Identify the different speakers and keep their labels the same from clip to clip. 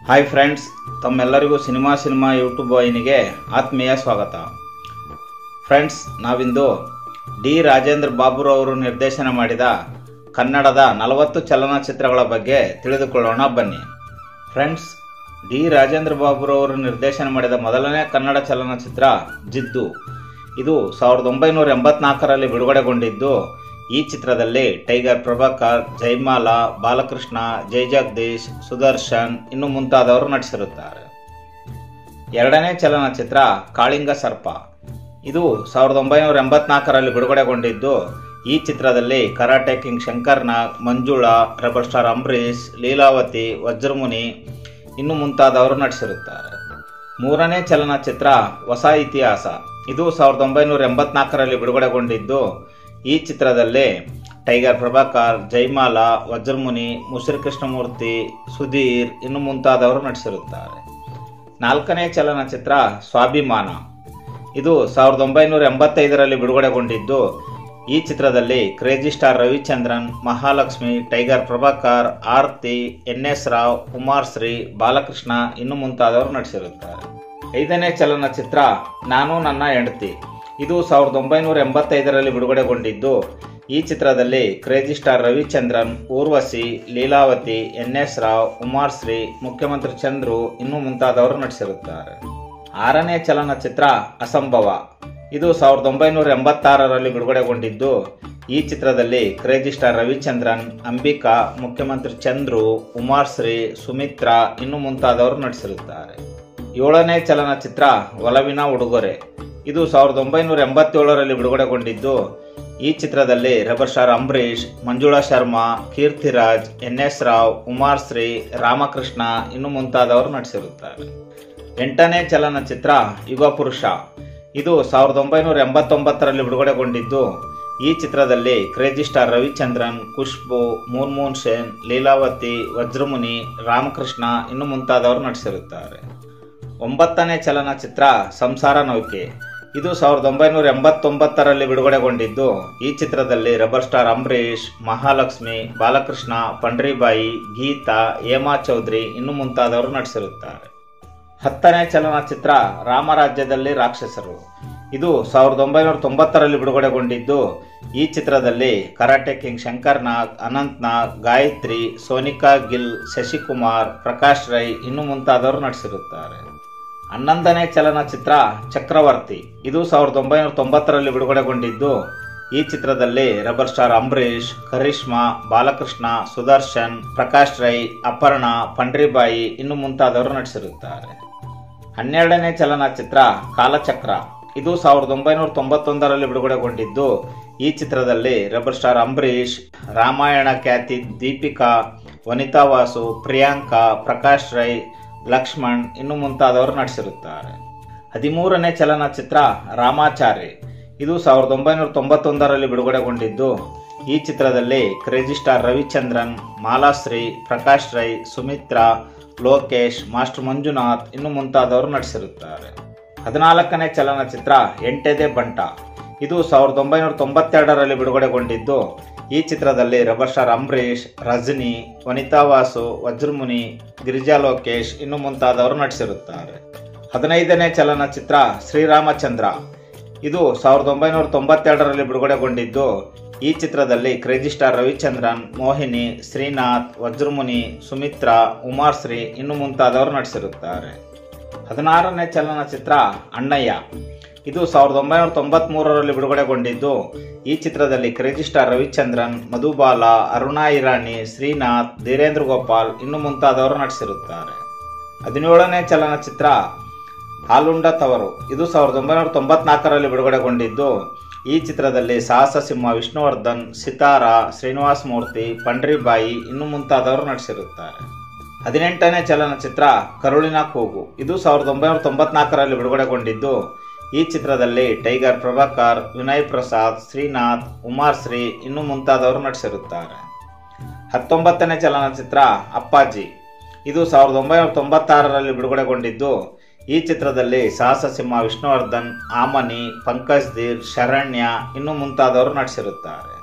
Speaker 1: hi friends ತಮ್ಮೆಲ್ಲರಿಗೂ cinema cinema YouTube ವಾಹಿನಿಗೆ ಆತ್ಮೀಯ ಸ್ವಾಗತ ಫ್ರೆಂಡ್ಸ್ ನಾವಿಂದು ಡಿ ರಾಜೇಂದ್ರ ಬಾಬುರವರು ನಿರ್ದೇಶನ ಮಾಡಿದ ಕನ್ನಡದ ನಲವತ್ತು ಚಲನಚಿತ್ರಗಳ ಬಗ್ಗೆ ತಿಳಿದುಕೊಳ್ಳೋಣ ಬನ್ನಿ ಫ್ರೆಂಡ್ಸ್ ಡಿ ರಾಜೇಂದ್ರ ಬಾಬುರವರು ನಿರ್ದೇಶನ ಮಾಡಿದ ಮೊದಲನೇ ಕನ್ನಡ ಚಲನಚಿತ್ರ ಜಿದ್ದು ಇದು ಸಾವಿರದ ಒಂಬೈನೂರ ಎಂಬತ್ನಾಲ್ಕರಲ್ಲಿ ಬಿಡುಗಡೆಗೊಂಡಿದ್ದು ಈ ಚಿತ್ರದಲ್ಲಿ ಟೈಗರ್ ಪ್ರಭಾಕರ್ ಜೈಮಾಲಾ ಬಾಲಕೃಷ್ಣ ಜೈ ಜಗದೀಶ್ ಸುದರ್ಶನ್ ಇನ್ನು ಮುಂತಾದವರು ನಟಿಸಿರುತ್ತಾರೆ ಎರಡನೇ ಚಲನಚಿತ್ರ ಕಾಳಿಂಗ ಸರ್ಪ ಇದು ಸಾವಿರದ ಒಂಬೈನೂರ ಎಂಬತ್ನಾಲ್ಕರಲ್ಲಿ ಬಿಡುಗಡೆಗೊಂಡಿದ್ದು ಈ ಚಿತ್ರದಲ್ಲಿ Karate King Shankar Nag Manjula Rebel Star Ambareesh Leelavathi Vajramuni ಇನ್ನು ಮುಂತಾದವರು ನಟಿಸಿರುತ್ತಾರೆ ಮೂರನೇ ಚಲನಚಿತ್ರ ಹೊಸ ಇತಿಹಾಸ ಇದು ಸಾವಿರದ ಒಂಬೈನೂರ ಎಂಬತ್ನಾಲ್ಕರಲ್ಲಿ ಬಿಡುಗಡೆಗೊಂಡಿದ್ದು ಈ ಚಿತ್ರದಲ್ಲಿ ಟೈಗರ್ ಪ್ರಭಾಕರ್ ಜೈಮಾಲಾ ವಜ್ರಮುನಿ ಮುಸಿರಿ ಕೃಷ್ಣಮೂರ್ತಿ ಸುಧೀರ್ ಇನ್ನು ಮುಂತಾದವರು ನಟಿಸಿರುತ್ತಾರೆ ನಾಲ್ಕನೇ ಚಲನಚಿತ್ರ ಸ್ವಾಭಿಮಾನ ಇದು ಸಾವಿರದ ಒಂಬೈನೂರ ಎಂಬತ್ತೈದರಲ್ಲಿ ಬಿಡುಗಡೆಗೊಂಡಿದ್ದು ಈ ಚಿತ್ರದಲ್ಲಿ Crazy Star Ravichandran Mahalakshmi Tiger Prabhakar Aarti N S Rao Kumar Shri Balakrishna ಇನ್ನು ಮುಂತಾದವರು ನಟಿಸಿರುತ್ತಾರೆ ಐದನೇ ಚಲನಚಿತ್ರ ನಾನು ನನ್ನ ಹೆಂಡತಿ ಇದು ಸಾವಿರದ ಒಂಬೈನೂರ ಎಂಬತ್ತೈದರಲ್ಲಿ ಬಿಡುಗಡೆಗೊಂಡಿದ್ದು ಈ ಚಿತ್ರದಲ್ಲಿ Crazy Star Ravichandran Urvashi Leelavathi N S Rao Kumar Shri Mukhyamantri Chandru ಇನ್ನು ಮುಂತಾದವರು ನಟಿಸಿರುತ್ತಾರೆ ಆರನೇ ಚಲನಚಿತ್ರ ಅಸಂಭವ ಇದು ಸಾವಿರದ ಒಂಬೈನೂರ ಎಂಬತ್ತಾರರಲ್ಲಿ ಬಿಡುಗಡೆಗೊಂಡಿದ್ದು ಈ ಚಿತ್ರದಲ್ಲಿ ಕ್ರೇಜಿ ಸ್ಟಾರ್ ರವಿಚಂದ್ರನ್ ಅಂಬಿಕಾ ಮುಖ್ಯಮಂತ್ರಿ ಚಂದ್ರು ಕುಮಾರ್ ಶ್ರೀ ಸುಮಿತ್ರಾ ಇನ್ನು ಮುಂತಾದವರು ನಟಿಸಿರುತ್ತಾರೆ ಏಳನೇ ಚಲನಚಿತ್ರ ಒಲವಿನ ಉಡುಗೊರೆ ಇದು ಸಾವಿರದ ಒಂಬೈನೂರ ಎಂಬತ್ತೇಳರಲ್ಲಿ ಬಿಡುಗಡೆಗೊಂಡಿದ್ದು ಈ ಚಿತ್ರದಲ್ಲಿ Rebel Star Ambareesh Manjula Sharma Keerthiraj N S Rao Kumar Shri Ramakrishna ಇನ್ನು ಮುಂತಾದವರು ನಟಿಸಿರುತ್ತಾರೆ ಎಂಟನೇ ಚಲನಚಿತ್ರ ಯುಗ ಪುರುಷ ಇದು ಸಾವಿರದ ಒಂಬೈನೂರ ಎಂಬತ್ತೊಂಬತ್ತರಲ್ಲಿ ಬಿಡುಗಡೆಗೊಂಡಿದ್ದು ಈ ಚಿತ್ರದಲ್ಲಿ ಕ್ರೇಜಿ ಸ್ಟಾರ್ ರವಿಚಂದ್ರನ್ ಖುಷ್ಬು ಮೂನ್ಮೂನ್ ಸೇನ್ ಲೀಲಾವತಿ ವಜ್ರಮುನಿ ರಾಮಕೃಷ್ಣ ಇನ್ನು ಮುಂತಾದವರು ನಟಿಸಿರುತ್ತಾರೆ ಒಂಬತ್ತನೇ ಚಲನಚಿತ್ರ ಸಂಸಾರ ನೌಕೆ ಇದು ಸಾವಿರದ ಒಂಬೈನೂರ ಎಂಬತ್ತೊಂಬತ್ತರಲ್ಲಿ ಬಿಡುಗಡೆಗೊಂಡಿದ್ದು ಈ ಚಿತ್ರದಲ್ಲಿ ರೆಬರ್ ಸ್ಟಾರ್ ಅಂಬರೀಶ್ ಮಹಾಲಕ್ಷ್ಮಿ ಬಾಲಕೃಷ್ಣ ಪಂಡ್ರಿಬಾಯಿ ಗೀತಾ ಹೇಮಾ ಚೌಧರಿ ಇನ್ನು ಮುಂತಾದವರು ನಟಿಸಿರುತ್ತಾರೆ ಹತ್ತನೇ ಚಲನಚಿತ್ರ ರಾಮರಾಜ್ಯದಲ್ಲಿ ರಾಕ್ಷಸರು ಇದು ಸಾವಿರದ ಒಂಬೈನೂರ ತೊಂಬತ್ತರಲ್ಲಿ ಬಿಡುಗಡೆಗೊಂಡಿದ್ದು ಈ ಚಿತ್ರದಲ್ಲಿ ಕರಾಟೆ ಕಿಂಗ್ ಶಂಕರ್ ನಾಗ್ ಅನಂತ್ ನಾಗ್ ಗಾಯತ್ರಿ ಸೋನಿಕಾ ಗಿಲ್ ಶಶಿಕುಮಾರ್ ಪ್ರಕಾಶ್ ರೈ ಇನ್ನು ಮುಂತಾದವರು ನಟಿಸಿರುತ್ತಾರೆ ಹನ್ನೊಂದನೇ ಚಲನಚಿತ್ರ ಚಕ್ರವರ್ತಿ ಇದು ಸಾವಿರದ ಒಂಬೈನೂರ ತೊಂಬತ್ತರಲ್ಲಿ ಬಿಡುಗಡೆಗೊಂಡಿದ್ದು ಈ ಚಿತ್ರದಲ್ಲಿ ರೆಬರ್ ಸ್ಟಾರ್ ಅಂಬರೀಶ್ ಕರಿಷ್ಮಾ ಬಾಲಕೃಷ್ಣ ಸುದರ್ಶನ್ ಪ್ರಕಾಶ್ ರೈ ಅಪರ್ಣ ಪಂಡ್ರಿಬಾಯಿ ಇನ್ನು ಮುಂತಾದವರು ನಟಿಸಿರುತ್ತಾರೆ ಹನ್ನೆರಡನೇ ಚಲನಚಿತ್ರ ಕಾಲಚಕ್ರ ಇದು ಸಾವಿರದ ಒಂಬೈನೂರ ತೊಂಬತ್ತೊಂದರಲ್ಲಿ ಬಿಡುಗಡೆಗೊಂಡಿದ್ದು ಈ ಚಿತ್ರದಲ್ಲಿ ರೆಬರ್ ಸ್ಟಾರ್ ಅಂಬರೀಶ್ ರಾಮಾಯಣ ಖ್ಯಾತಿ ದೀಪಿಕಾ ವನಿತಾ ವಾಸು ಪ್ರಿಯಾಂಕಾ ಪ್ರಕಾಶ್ ರೈ ಲಕ್ಷ್ಮಣ್ ಇನ್ನು ಮುಂತಾದವರು ನಟಿಸಿರುತ್ತಾರೆ ಹದಿಮೂರನೇ ಚಲನಚಿತ್ರ ರಾಮಾಚಾರಿ ಇದು ಸಾವಿರದ ಒಂಬೈನೂರ ತೊಂಬತ್ತೊಂದರಲ್ಲಿ ಬಿಡುಗಡೆಗೊಂಡಿದ್ದು ಈ ಚಿತ್ರದಲ್ಲಿ Crazy Star Ravichandran Malashree Prakash Rai Sumithra Lokesh Master Manjunath ಇನ್ನು ಮುಂತಾದವರು ನಟಿಸಿರುತ್ತಾರೆ ಹದಿನಾಲ್ಕನೇ ಚಲನಚಿತ್ರ ಎಂಟೆದೆ ಬಂಟ ಇದು ಸಾವಿರದ ಒಂಬೈನೂರ ತೊಂಬತ್ತೆರಡರಲ್ಲಿ ಬಿಡುಗಡೆಗೊಂಡಿದ್ದು ಈ ಚಿತ್ರದಲ್ಲಿ ರೆಬರ್ ಸ್ಟಾರ್ ಅಂಬರೀಶ್ ರಜನಿ ವನಿತಾ ವಾಸು ವಜ್ರಮುನಿ ಗಿರಿಜಾ ಲೋಕೇಶ್ ಇನ್ನು ಮುಂತಾದವರು ನಟಿಸಿರುತ್ತಾರೆ ಹದಿನೈದನೇ ಚಲನಚಿತ್ರ ಶ್ರೀರಾಮಚಂದ್ರ ಇದು ಸಾವಿರದ ಒಂಬೈನೂರ ತೊಂಬತ್ತೆರಡರಲ್ಲಿ ಬಿಡುಗಡೆಗೊಂಡಿದ್ದು ಈ ಚಿತ್ರದಲ್ಲಿ Crazy Star Ravichandran Mohini Srinath Vajramuni Sumithra Umashree ಇನ್ನು ಮುಂತಾದವರು ನಟಿಸಿರುತ್ತಾರೆ ಹದಿನಾರನೇ ಚಲನಚಿತ್ರ ಅಣ್ಣಯ್ಯ ಇದು ಸಾವಿರದ ಒಂಬೈನೂರ ತೊಂಬತ್ಮೂರರಲ್ಲಿ ಬಿಡುಗಡೆಗೊಂಡಿದ್ದು ಈ ಚಿತ್ರದಲ್ಲಿ ಕ್ರೇಜಿ ಸ್ಟಾರ್ ರವಿಚಂದ್ರನ್ ಮಧುಬಾಲ ಅರುಣಾ ಇರಾನಿ ಶ್ರೀನಾಥ್ ಧೀರೇಂದ್ರ ಗೋಪಾಲ್ ಇನ್ನು ಮುಂತಾದವರು ನಟಿಸಿರುತ್ತಾರೆ ಹದಿನೇಳನೇ ಚಲನಚಿತ್ರ ಹಾಲುಂಡ ತವರು ಇದು ಸಾವಿರದ ಒಂಬೈನೂರ ತೊಂಬತ್ನಾಲ್ಕರಲ್ಲಿ ಬಿಡುಗಡೆಗೊಂಡಿದ್ದು ಈ ಚಿತ್ರದಲ್ಲಿ ಸಾಹಸ ಸಿಂಹ ವಿಷ್ಣುವರ್ಧನ್ ಸಿತಾರ ಶ್ರೀನಿವಾಸ್ ಮೂರ್ತಿ ಪಂಡ್ರಿಬಾಯಿ ಇನ್ನು ಮುಂತಾದವರು ನಟಿಸಿರುತ್ತಾರೆ ಹದಿನೆಂಟನೇ ಚಲನಚಿತ್ರ ಕರುಳಿನ ಕೂಗು ಇದು ಸಾವಿರದ ಒಂಬೈನೂರ ತೊಂಬತ್ನಾಲ್ಕರಲ್ಲಿ ಬಿಡುಗಡೆಗೊಂಡಿದ್ದು ಈ ಚಿತ್ರದಲ್ಲಿ ಟೈಗರ್ ಪ್ರಭಾಕರ್ ವಿನಯ್ ಪ್ರಸಾದ್ ಶ್ರೀನಾಥ್ ಉಮಾರ್ ಶ್ರೀ ಇನ್ನು ಮುಂತಾದವರು ನಟಿಸಿರುತ್ತಾರೆ ಹತ್ತೊಂಬತ್ತನೇ ಚಲನಚಿತ್ರ ಅಪ್ಪಾಜಿ ಇದು ಸಾವಿರದ ಒಂಬೈನೂರ ತೊಂಬತ್ತಾರರಲ್ಲಿ ಬಿಡುಗಡೆಗೊಂಡಿದ್ದು ಈ ಚಿತ್ರದಲ್ಲಿ ಸಾಹಸ ಸಿಂಹ ವಿಷ್ಣುವರ್ಧನ್ ಆಮನಿ ಪಂಕಜ್ ದೀರ್ ಶರಣ್ಯ ಇನ್ನು ಮುಂತಾದವರು ನಟಿಸಿರುತ್ತಾರೆ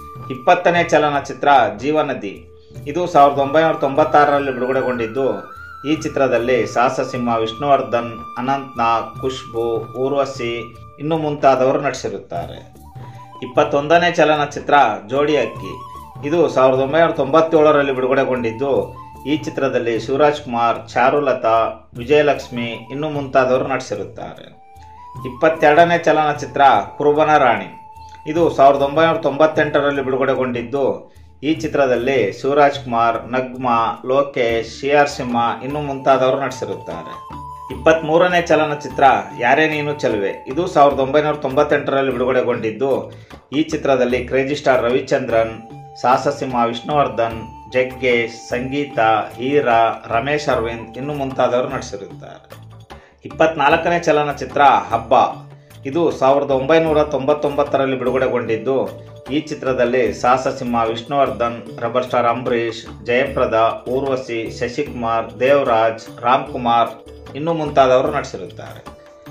Speaker 1: ಇಪ್ಪತ್ತನೇ ಚಲನಚಿತ್ರ ಜೀವನದಿ ಇದು ಸಾವಿರದ ಒಂಬೈನೂರ ತೊಂಬತ್ತಾರರಲ್ಲಿ ಬಿಡುಗಡೆಗೊಂಡಿದ್ದು ಈ ಚಿತ್ರದಲ್ಲಿ ಸಾಹಸಸಿಂಹ ವಿಷ್ಣುವರ್ಧನ್ ಅನಂತ್ನಾಗ್ ಖುಷ್ಬು ಊರ್ವಶಿ ಇನ್ನು ಮುಂತಾದವರು ನಟಿಸಿರುತ್ತಾರೆ ಇಪ್ಪತ್ತೊಂದನೇ ಚಲನಚಿತ್ರ ಜೋಡಿ ಅಕ್ಕಿ ಇದು ಸಾವಿರದ ಒಂಬೈನೂರ ತೊಂಬತ್ತೇಳರಲ್ಲಿ ಬಿಡುಗಡೆಗೊಂಡಿದ್ದು ಈ ಚಿತ್ರದಲ್ಲಿ ಶಿವರಾಜ್ ಕುಮಾರ್ ಚಾರುಲತಾ ವಿಜಯಲಕ್ಷ್ಮಿ ಇನ್ನು ಮುಂತಾದವರು ನಟಿಸಿರುತ್ತಾರೆ ಇಪ್ಪತ್ತೆರಡನೇ ಚಲನಚಿತ್ರ ಕುರುಬನ ರಾಣಿ ಇದು ಸಾವಿರದ ಒಂಬೈನೂರ ತೊಂಬತ್ತೆಂಟರಲ್ಲಿ ಬಿಡುಗಡೆಗೊಂಡಿದ್ದು ಈ ಚಿತ್ರದಲ್ಲಿ ಶಿವರಾಜ್ ಕುಮಾರ್ ನಗ್ಮಾ ಲೋಕೇಶ್ ಸಿ ಆರ್ ಸಿಂಹ ಇನ್ನು ಮುಂತಾದವರು ನಟಿಸಿರುತ್ತಾರೆ ಇಪ್ಪತ್ತ್ಮೂರನೇ ಚಲನಚಿತ್ರ ಯಾರೇ ನೀನು ಚೆಲುವೆ ಇದು ಸಾವಿರದ ಒಂಬೈನೂರ ತೊಂಬತ್ತೆಂಟರಲ್ಲಿ ಬಿಡುಗಡೆಗೊಂಡಿದ್ದು ಈ ಚಿತ್ರದಲ್ಲಿ ಕ್ರೇಜಿ ಸ್ಟಾರ್ ರವಿಚಂದ್ರನ್ ಸಾಹಸಸಿಂಹ ವಿಷ್ಣುವರ್ಧನ್ ಜಗ್ಗೇಶ್ ಸಂಗೀತ ಹೀರಾ ರಮೇಶ್ ಅರವಿಂದ್ ಇನ್ನು ಮುಂತಾದವರು ನಟಿಸಿರುತ್ತಾರೆ ಇಪ್ಪತ್ನಾಲ್ಕನೇ ಚಲನಚಿತ್ರ ಹಬ್ಬ ಇದು ಸಾವಿರದ ಒಂಬೈನೂರ ತೊಂಬತ್ತೊಂಬತ್ತರಲ್ಲಿ ಬಿಡುಗಡೆಗೊಂಡಿದ್ದು ಈ ಚಿತ್ರದಲ್ಲಿ ಸಾಹಸಸಿಂಹ ವಿಷ್ಣುವರ್ಧನ್ ರಬರ್ ಸ್ಟಾರ್ ಅಂಬರೀಷ್ ಜಯಪ್ರದ ಊರ್ವಶಿ ಶಶಿಕುಮಾರ್ ದೇವರಾಜ್ ರಾಮ್ಕುಮಾರ್ ಇನ್ನು ಮುಂತಾದವರು ನಟಿಸಿರುತ್ತಾರೆ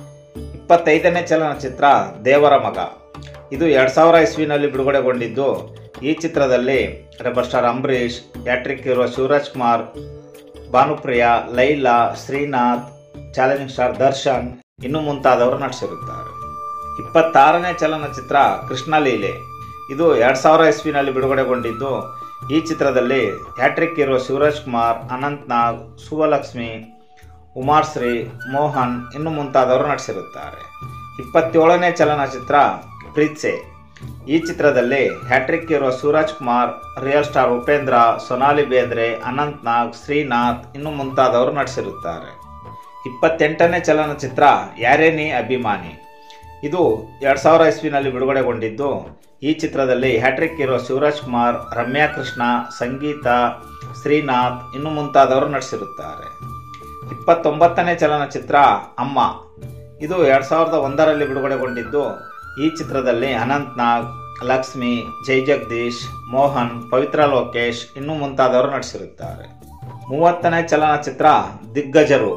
Speaker 1: ಇಪ್ಪತ್ತೈದನೇ ಚಲನಚಿತ್ರ ದೇವರ ಮಗ ಇದು ಎರಡು ಸಾವಿರ ಇಸ್ವಿನಲ್ಲಿ ಬಿಡುಗಡೆಗೊಂಡಿದ್ದು ಈ ಚಿತ್ರದಲ್ಲಿ ರೆಬರ್ ಸ್ಟಾರ್ ಅಂಬರೀಷ್ ಹ್ಯಾಟ್ರಿಕ್ ಇರುವ ಶಿವರಾಜ್ ಕುಮಾರ್ ಭಾನುಪ್ರಿಯಾ ಲೈಲಾ ಶ್ರೀನಾಥ್ ಚಾಲೆಂಜಿಂಗ್ ಸ್ಟಾರ್ ದರ್ಶನ್ ಇನ್ನು ಮುಂತಾದವರು ನಟಿಸಿರುತ್ತಾರೆ ಇಪ್ಪತ್ತಾರನೇ ಚಲನಚಿತ್ರ ಕೃಷ್ಣಲೀಲೆ ಇದು ಎರಡು ಸಾವಿರ ಇಸ್ವಿನಲ್ಲಿ ಬಿಡುಗಡೆಗೊಂಡಿದ್ದು ಈ ಚಿತ್ರದಲ್ಲಿ ಹ್ಯಾಟ್ರಿಕ್ ಇರುವ ಶಿವರಾಜ್ ಕುಮಾರ್ ಅನಂತ್ನಾಗ್ ಸುವಲಕ್ಷ್ಮಿ ಉಮಾರ್ಶ್ರೀ ಮೋಹನ್ ಇನ್ನು ಮುಂತಾದವರು ನಟಿಸಿರುತ್ತಾರೆ ಇಪ್ಪತ್ತೇಳನೇ ಚಲನಚಿತ್ರ ಪ್ರೀತ್ಸೆ ಈ ಚಿತ್ರದಲ್ಲಿ ಹ್ಯಾಟ್ರಿಕ್ ಇರುವ ಶಿವರಾಜ್ ಕುಮಾರ್ ರಿಯಲ್ ಸ್ಟಾರ್ ಉಪೇಂದ್ರ ಸೊನಾಲಿ ಬೇಂದ್ರೆ ಅನಂತ್ನಾಗ್ ಶ್ರೀನಾಥ್ ಇನ್ನು ಮುಂತಾದವರು ನಟಿಸಿರುತ್ತಾರೆ ಇಪ್ಪತ್ತೆಂಟನೇ ಚಲನಚಿತ್ರ ಯಾರೇ ನೀ ಅಭಿಮಾನಿ ಇದು ಎರಡು ಸಾವಿರ ಇಸ್ವಿನಲ್ಲಿ ಬಿಡುಗಡೆಗೊಂಡಿದ್ದು ಈ ಚಿತ್ರದಲ್ಲಿ ಹ್ಯಾಟ್ರಿಕ್ ಇರುವ ಶಿವರಾಜ್ ಕುಮಾರ್ ರಮ್ಯಾ ಕೃಷ್ಣ ಸಂಗೀತ ಶ್ರೀನಾಥ್ ಇನ್ನು ಮುಂತಾದವರು ನಟಿಸಿರುತ್ತಾರೆ ಇಪ್ಪತ್ತೊಂಬತ್ತನೇ ಚಲನಚಿತ್ರ ಅಮ್ಮ ಇದು ಎರಡು ಸಾವಿರದ ಒಂದರಲ್ಲಿ ಬಿಡುಗಡೆಗೊಂಡಿದ್ದು ಈ ಚಿತ್ರದಲ್ಲಿ ಅನಂತ್ನಾಗ್ ಲಕ್ಷ್ಮಿ ಜೈ ಜಗದೀಶ್ ಮೋಹನ್ ಪವಿತ್ರ ಲೋಕೇಶ್ ಇನ್ನು ಮುಂತಾದವರು ನಟಿಸಿರುತ್ತಾರೆ ಮೂವತ್ತನೇ ಚಲನಚಿತ್ರ ದಿಗ್ಗಜರು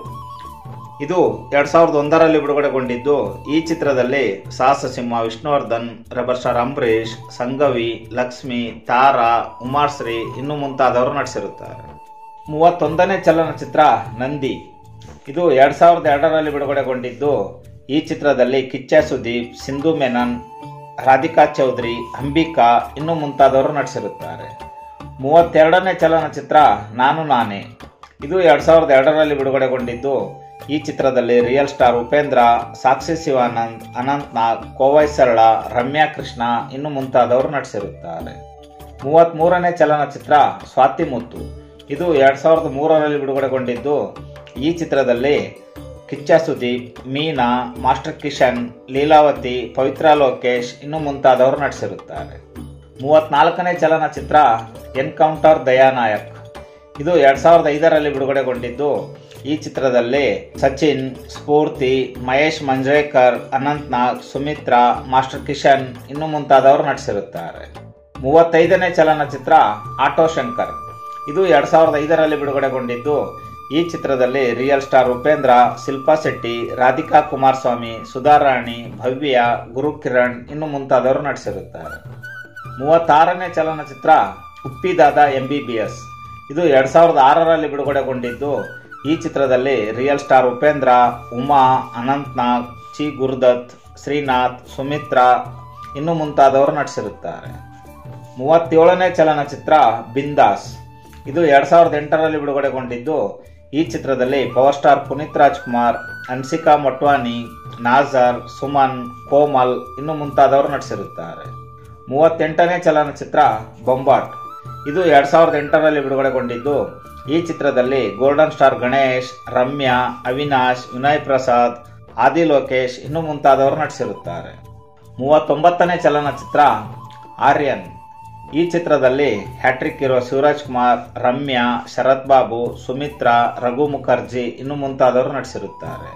Speaker 1: ಇದು ಎರಡ್ ಸಾವಿರದ ಒಂದರಲ್ಲಿ ಬಿಡುಗಡೆಗೊಂಡಿದ್ದು ಈ ಚಿತ್ರದಲ್ಲಿ ಸಾಹಸಸಿಂಹ ವಿಷ್ಣುವರ್ಧನ್ ರಬರ್ ಸ್ಟಾರ್ ಅಂಬರೀಷ್ ಸಂಗವಿ ಲಕ್ಷ್ಮಿ ತಾರಾ ಉಮಾಶ್ರೀ ಇನ್ನು ಮುಂತಾದವರು ನಟಿಸಿರುತ್ತಾರೆ ಮೂವತ್ತೊಂದನೇ ಚಲನಚಿತ್ರ ನಂದಿ ಇದು ಎರಡ್ ಸಾವಿರದ ಎರಡರಲ್ಲಿ ಬಿಡುಗಡೆಗೊಂಡಿದ್ದು ಈ ಚಿತ್ರದಲ್ಲಿ ಕಿಚ್ಚ ಸುದೀಪ್ ಸಿಂಧು ಮೆನನ್ ರಾಧಿಕಾ ಚೌಧರಿ ಅಂಬಿಕಾ ಇನ್ನು ಮುಂತಾದವರು ನಟಿಸಿರುತ್ತಾರೆ ಮೂವತ್ತೆರಡನೇ ಚಲನಚಿತ್ರ ನಾನು ನಾನೇ ಇದು ಎರಡ್ ಸಾವಿರದ ಎರಡರಲ್ಲಿ ಬಿಡುಗಡೆಗೊಂಡಿದ್ದು ಈ ಚಿತ್ರದಲ್ಲಿ ರಿಯಲ್ ಸ್ಟಾರ್ ಉಪೇಂದ್ರ ಸಾಕ್ಷಿ ಶಿವಾನಂದ್ ಅನಂತ್ ನಾಗ್ ಕೋವೈ ಸರಳ ರಮ್ಯಾ ಕೃಷ್ಣ ಇನ್ನು ಮುಂತಾದವರು ನಟಿಸಿರುತ್ತಾರೆ ಮೂವತ್ತ್ ಮೂರನೇ ಚಲನಚಿತ್ರ ಸ್ವಾತಿ ಮುತ್ತು ಇದು ಎರಡ್ ಸಾವಿರದ ಮೂರರಲ್ಲಿ ಬಿಡುಗಡೆಗೊಂಡಿದ್ದು ಈ ಚಿತ್ರದಲ್ಲಿ ಕಿಚ್ಚ ಸುದೀಪ್ ಮೀನಾ ಮಾಸ್ಟರ್ ಕಿಶನ್ ಲೀಲಾವತಿ ಪವಿತ್ರ ಲೋಕೇಶ್ ಇನ್ನು ಮುಂತಾದವರು ನಟಿಸಿರುತ್ತಾರೆ ಮೂವತ್ನಾಲ್ಕನೇ ಚಲನಚಿತ್ರ ಎನ್ಕೌಂಟರ್ ದಯಾನಾಯಕ್ ಇದು ಎರಡ್ ಸಾವಿರದ ಐದರಲ್ಲಿ ಬಿಡುಗಡೆಗೊಂಡಿದ್ದು ಈ ಚಿತ್ರದಲ್ಲಿ ಸಚಿನ್ ಸ್ಫೂರ್ತಿ ಮಹೇಶ್ ಮಂಜ್ರೇಕರ್ ಅನಂತ್ ನಾಗ್ ಸುಮಿತ್ರಾ ಮಾಸ್ಟರ್ ಕಿಶನ್ ಇನ್ನು ಮುಂತಾದವರು ನಟಿಸಿರುತ್ತಾರೆ ಮೂವತ್ತೈದನೇ ಚಲನಚಿತ್ರ ಆಟೋ ಶಂಕರ್ ಇದು ಎರಡ್ ಸಾವಿರದ ಐದರಲ್ಲಿ ಬಿಡುಗಡೆಗೊಂಡಿದ್ದು ಈ ಚಿತ್ರದಲ್ಲಿ ರಿಯಲ್ ಸ್ಟಾರ್ ಉಪೇಂದ್ರ ಶಿಲ್ಪಾ ಶೆಟ್ಟಿ ರಾಧಿಕಾ ಕುಮಾರಸ್ವಾಮಿ ಸುಧಾರಾಣಿ ಭವ್ಯ ಗುರುಕಿರಣ್ ಇನ್ನು ಮುಂತಾದವರು ನಟಿಸಿರುತ್ತಾರೆ ಮೂವತ್ತಾರನೇ ಚಲನಚಿತ್ರ Uppidada M B B S ಇದು ಎರಡ್ ಸಾವಿರದ ಆರರಲ್ಲಿ ಬಿಡುಗಡೆಗೊಂಡಿದ್ದು ಈ ಚಿತ್ರದಲ್ಲಿ ರಿಯಲ್ ಸ್ಟಾರ್ ಉಪೇಂದ್ರ ಉಮಾ ಅನಂತ್ನಾಗ್ ಚಿ ಗುರುದತ್ ಶ್ರೀನಾಥ್ ಸುಮಿತ್ರಾ ಇನ್ನು ಮುಂತಾದವರು ನಟಿಸಿರುತ್ತಾರೆ ಮೂವತ್ತೇಳನೇ ಚಲನಚಿತ್ರ ಬಿಂದಾಸ್ ಇದು ಎರಡ್ ಸಾವಿರದ ಎಂಟರಲ್ಲಿ ಬಿಡುಗಡೆಗೊಂಡಿದ್ದು ಈ ಚಿತ್ರದಲ್ಲಿ ಪವರ್ ಸ್ಟಾರ್ ಪುನೀತ್ ರಾಜ್ಕುಮಾರ್ ಅನ್ಸಿಕಾ ಮೊಟ್ವಾನಿ ನಾಜರ್ ಸುಮನ್ ಕೋಮಲ್ ಇನ್ನು ಮುಂತಾದವರು ನಟಿಸಿರುತ್ತಾರೆ ಮೂವತ್ತೆಂಟನೇ ಚಲನಚಿತ್ರ ಬೊಂಬಾಟ್ ಇದು ಎರಡ್ ಸಾವಿರದ ಎಂಟರಲ್ಲಿ ಬಿಡುಗಡೆಗೊಂಡಿದ್ದು ಈ ಚಿತ್ರದಲ್ಲಿ ಗೋಲ್ಡನ್ ಸ್ಟಾರ್ ಗಣೇಶ್ ರಮ್ಯಾ ಅವಿನಾಶ್ ವಿನಯ್ ಪ್ರಸಾದ್ ಆದಿ ಲೋಕೇಶ್ ಇನ್ನು ಮುಂತಾದವರು ನಟಿಸಿರುತ್ತಾರೆ ಮೂವತ್ತೊಂಬತ್ತನೇ ಚಲನಚಿತ್ರ ಆರ್ಯನ್ ಈ ಚಿತ್ರದಲ್ಲಿ ಹ್ಯಾಟ್ರಿಕ್ ಇರುವ ಶಿವರಾಜ್ ಕುಮಾರ್ ರಮ್ಯಾ ಶರತ್ ಬಾಬು ಸುಮಿತ್ರಾ ರಘು ಮುಖರ್ಜಿ ಇನ್ನು ಮುಂತಾದವರು ನಟಿಸಿರುತ್ತಾರೆ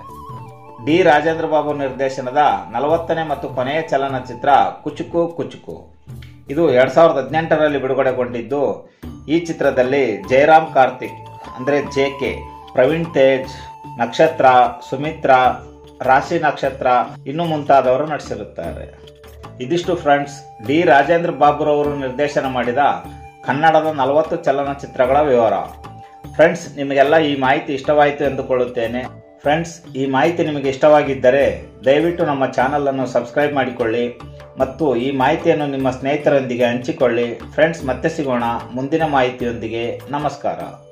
Speaker 1: ಡಿ ರಾಜೇಂದ್ರ ಬಾಬು ನಿರ್ದೇಶನದ ನಲವತ್ತನೇ ಮತ್ತು ಕೊನೆಯ ಚಲನಚಿತ್ರ ಕುಚುಕು ಕುಚುಕು ಇದು ಎರಡ್ ಸಾವಿರದ ಹದಿನೆಂಟರಲ್ಲಿ ಬಿಡುಗಡೆಗೊಂಡಿದ್ದು ಈ ಚಿತ್ರದಲ್ಲಿ ಜಯರಾಮ್ ಕಾರ್ತಿಕ್ ಅಂದ್ರೆ ಜೆ ಕೆ ಪ್ರವೀಣ್ ತೇಜ್ ನಕ್ಷತ್ರ ಸುಮಿತ್ರಾ ರಾಶಿ ನಕ್ಷತ್ರ ಇನ್ನು ಮುಂತಾದವರು ನಟಿಸಿರುತ್ತಾರೆ ಇದಿಷ್ಟು ಫ್ರೆಂಡ್ಸ್ ಡಿ ರಾಜೇಂದ್ರ ಬಾಬುರವರು ನಿರ್ದೇಶನ ಮಾಡಿದ ಕನ್ನಡದ ನಲವತ್ತು ಚಲನಚಿತ್ರಗಳ ವಿವರ ಫ್ರೆಂಡ್ಸ್ ನಿಮಗೆಲ್ಲ ಈ ಮಾಹಿತಿ ಇಷ್ಟವಾಯಿತು ಎಂದುಕೊಳ್ಳುತ್ತೇನೆ ಫ್ರೆಂಡ್ಸ್ ಈ ಮಾಹಿತಿ ನಿಮಗೆ ಇಷ್ಟವಾಗಿದ್ದರೆ ದಯವಿಟ್ಟು ನಮ್ಮ ಚಾನಲನ್ನು ಸಬ್ಸ್ಕ್ರೈಬ್ ಮಾಡಿಕೊಳ್ಳಿ ಮತ್ತು ಈ ಮಾಹಿತಿಯನ್ನು ನಿಮ್ಮ ಸ್ನೇಹಿತರೊಂದಿಗೆ ಹಂಚಿಕೊಳ್ಳಿ ಫ್ರೆಂಡ್ಸ್ ಮತ್ತೆ ಸಿಗೋಣ ಮುಂದಿನ ಮಾಹಿತಿಯೊಂದಿಗೆ ನಮಸ್ಕಾರ